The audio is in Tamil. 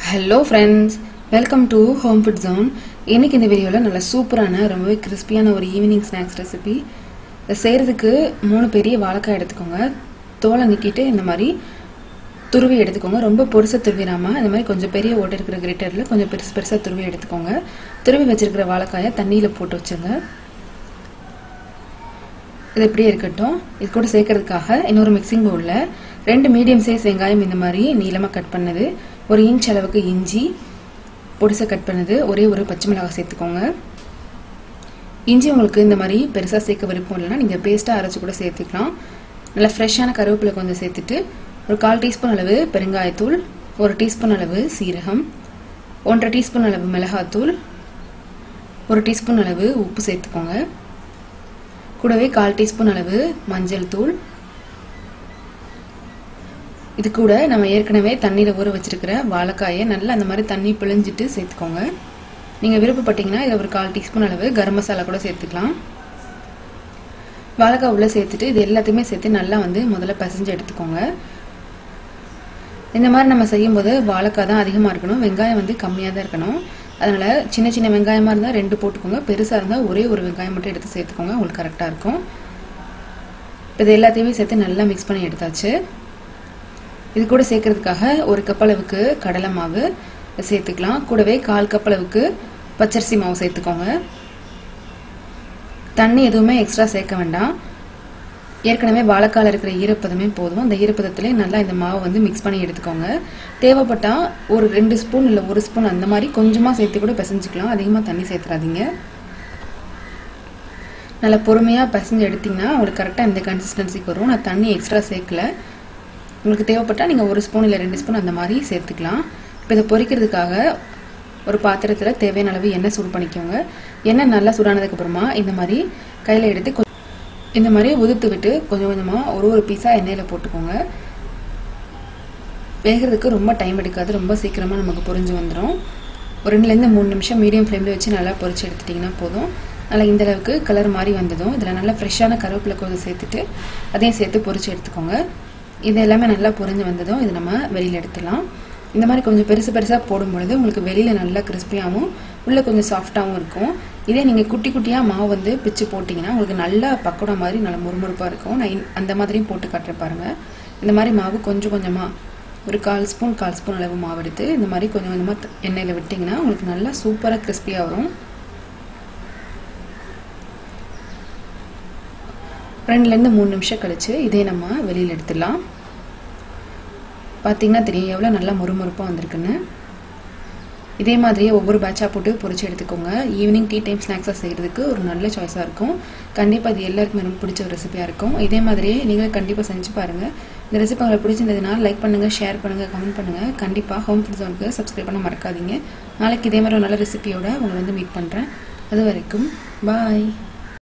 hello friends welcome to home food zone இன்னைக்கு இந்த வீடியோவில் நல்ல சூப்பரான ரொம்பவே கிறிஸ்பியான ஒரு ஈவினிங் ஸ்நாக்ஸ் ரெசிபி இதை செய்கிறதுக்கு மூணு பெரிய வாழைக்காய் எடுத்துக்கோங்க தோலை நிக்கிட்டு இந்த மாதிரி துருவி எடுத்துக்கோங்க ரொம்ப பொருசாக துருவிடாமல் இந்த மாதிரி கொஞ்சம் பெரிய ஓட்டை இருக்கிற கிரேட்டரில் கொஞ்சம் பெருசு பெருசாக துருவி எடுத்துக்கோங்க துருவி வச்சிருக்கிற வாழைக்காயை தண்ணியில் போட்டு வச்சுருங்க இது இப்படியே இருக்கட்டும் இது கூட சேர்க்கறதுக்காக இன்னொரு மிக்சிங் பவுலில் ரெண்டு மீடியம் சைஸ் வெங்காயம் இந்த மாதிரி நீளமாக கட் பண்ணது ஒரு இன்ச் அளவுக்கு இஞ்சி பொடிசாக கட் பண்ணது ஒரே ஒரு பச்சை மிளகாய் சேர்த்துக்கோங்க இஞ்சி உங்களுக்கு இந்த மாதிரி பெருசாக சேர்க்க விருப்பம் இல்லைன்னா நீங்கள் பேஸ்ட்டாக அரைச்சி கூட சேர்த்துக்கலாம் நல்லா ஃப்ரெஷ்ஷான கருவேப்பிலை கொஞ்சம் சேர்த்துட்டு ஒரு கால் டீஸ்பூன் அளவு பெருங்காயத்தூள் ஒரு டீஸ்பூன் அளவு சீரகம் ஒன்றரை டீஸ்பூன் அளவு மிளகாத்தூள் ஒரு டீஸ்பூன் அளவு உப்பு சேர்த்துக்கோங்க கூடவே கால் டீஸ்பூன் அளவு மஞ்சள் தூள் இது கூட நம்ம ஏற்கனவே தண்ணியில் ஊற வச்சிருக்கிற வாழைக்காயை நல்லா அந்த மாதிரி தண்ணி பிழிஞ்சிட்டு சேர்த்துக்கோங்க நீங்கள் விருப்பப்பட்டீங்கன்னா இதில் ஒரு கால் டீஸ்பூன் அளவு கரம் மசாலா கூட சேர்த்துக்கலாம் வாழைக்காய் உள்ளே சேர்த்துட்டு இது எல்லாத்தையுமே சேர்த்து நல்லா வந்து முதல்ல பிசைஞ்சு எடுத்துக்கோங்க இந்த மாதிரி நம்ம செய்யும்போது வாழைக்காய் தான் அதிகமாக இருக்கணும் வெங்காயம் வந்து கம்மியாக தான் இருக்கணும் அதனால் சின்ன சின்ன வெங்காயமாக இருந்தால் ரெண்டு போட்டுக்கோங்க பெருசாக இருந்தால் ஒரே ஒரு வெங்காயம் மட்டும் எடுத்து சேர்த்துக்கோங்க உங்களுக்கு கரெக்டாக இருக்கும் இது எல்லாத்தையுமே சேர்த்து நல்லா மிக்ஸ் பண்ணி எடுத்தாச்சு இது கூட சேர்க்கறதுக்காக ஒரு கப் அளவுக்கு கடலை மாவு சேர்த்துக்கலாம் கூடவே கால் கப் அளவுக்கு பச்சரிசி மாவு சேர்த்துக்கோங்க தண்ணி எதுவுமே எக்ஸ்ட்ரா சேர்க்க வேண்டாம் ஏற்கனவே வாழைக்கால இருக்கிற ஈரப்பதமே போதும் அந்த ஈரப்பதத்திலே நல்லா இந்த மாவை வந்து மிக்ஸ் பண்ணி எடுத்துக்கோங்க தேவைப்பட்டால் ஒரு ரெண்டு ஸ்பூன் இல்லை ஒரு ஸ்பூன் அந்த மாதிரி கொஞ்சமாக சேர்த்து கூட பிசைஞ்சிக்கலாம் அதிகமாக தண்ணி சேர்த்துறாதீங்க நல்லா பொறுமையாக பிசைஞ்சு எடுத்திங்கன்னா உங்களுக்கு கரெக்டாக இந்த கன்சிஸ்டன்சிக்கு வரும் நான் தண்ணி எக்ஸ்ட்ரா சேர்க்கல உங்களுக்கு தேவைப்பட்டால் நீங்கள் ஒரு ஸ்பூன் இல்லை ரெண்டு ஸ்பூன் அந்த மாதிரி சேர்த்துக்கலாம் இப்போ இதை பொரிக்கிறதுக்காக ஒரு பாத்திரத்தில் தேவையான அளவு எண்ணெய் சூடு பண்ணிக்கோங்க எண்ணெய் நல்லா சூடானதுக்கப்புறமா இந்த மாதிரி கையில் எடுத்து இந்த மாதிரி உதுத்து விட்டு கொஞ்சம் கொஞ்சமாக ஒரு ஒரு பீஸாக எண்ணெயில் போட்டுக்கோங்க வேகிறதுக்கு ரொம்ப டைம் எடுக்காது ரொம்ப சீக்கிரமாக நமக்கு பொரிஞ்சு வந்துடும் ஒரு ரெண்டுலேருந்து மூணு நிமிஷம் மீடியம் ஃப்ளேமில் வச்சு நல்லா பொரிச்சு எடுத்துட்டிங்கன்னா போதும் நல்லா இந்த அளவுக்கு கலர் மாதிரி வந்ததும் இதில் நல்லா ஃப்ரெஷ்ஷான கருவேப்பிலை கொஞ்சம் சேர்த்துட்டு அதையும் சேர்த்து பொரிச்சு எடுத்துக்கோங்க இது எல்லாமே நல்லா பொரிஞ்சு வந்ததும் இது நம்ம வெளியில் எடுத்துடலாம் இந்த மாதிரி கொஞ்சம் பெருசு பெருசாக போடும் பொழுது உங்களுக்கு வெளியில் நல்லா கிறிஸ்பியாகவும் உள்ளே கொஞ்சம் சாஃப்டாகவும் இருக்கும் இதே நீங்கள் குட்டி குட்டியாக மாவு வந்து பிச்சு போட்டிங்கன்னா உங்களுக்கு நல்லா பக்கோடா மாதிரி நல்லா முறுமுறுப்பாக இருக்கும் நான் அந்த மாதிரியும் போட்டு காட்டுற பாருங்கள் இந்த மாதிரி மாவு கொஞ்சம் கொஞ்சமாக ஒரு கால் ஸ்பூன் கால் ஸ்பூன் அளவு மாவு எடுத்து இந்த மாதிரி கொஞ்சம் கொஞ்சமாக எண்ணெயில் விட்டிங்கன்னா உங்களுக்கு நல்லா சூப்பராக கிறிஸ்பியாக வரும் ரெண்டுலேருந்து மூணு நிமிஷம் கழித்து இதே நம்ம வெளியில் எடுத்துடலாம் பார்த்தீங்கன்னா தெரியும் எவ்வளோ நல்லா முறுமுறுப்பாக வந்திருக்குன்னு இதே மாதிரியே ஒவ்வொரு பேட்சாக போட்டு பொறிச்சு எடுத்துக்கோங்க ஈவினிங் டீ டைம் ஸ்நாக்ஸாக செய்கிறதுக்கு ஒரு நல்ல சாய்ஸாக இருக்கும் கண்டிப்பாக இது எல்லாருக்குமே ரொம்ப பிடிச்ச ஒரு ரெசிபியாக இருக்கும் இதே மாதிரியே நீங்களும் கண்டிப்பாக செஞ்சு பாருங்கள் இந்த ரெசிபி உங்களுக்கு பிடிச்சிருந்ததுனால லைக் பண்ணுங்கள் ஷேர் பண்ணுங்கள் கமெண்ட் பண்ணுங்கள் கண்டிப்பாக ஹோம் ஃபுட் ஜோனுக்கு சப்ஸ்கிரைப் பண்ண மறக்காதீங்க நாளைக்கு இதே மாதிரி ஒரு நல்ல ரெசிபியோட உங்களை வந்து மீட் பண்ணுறேன் அது வரைக்கும் பாய்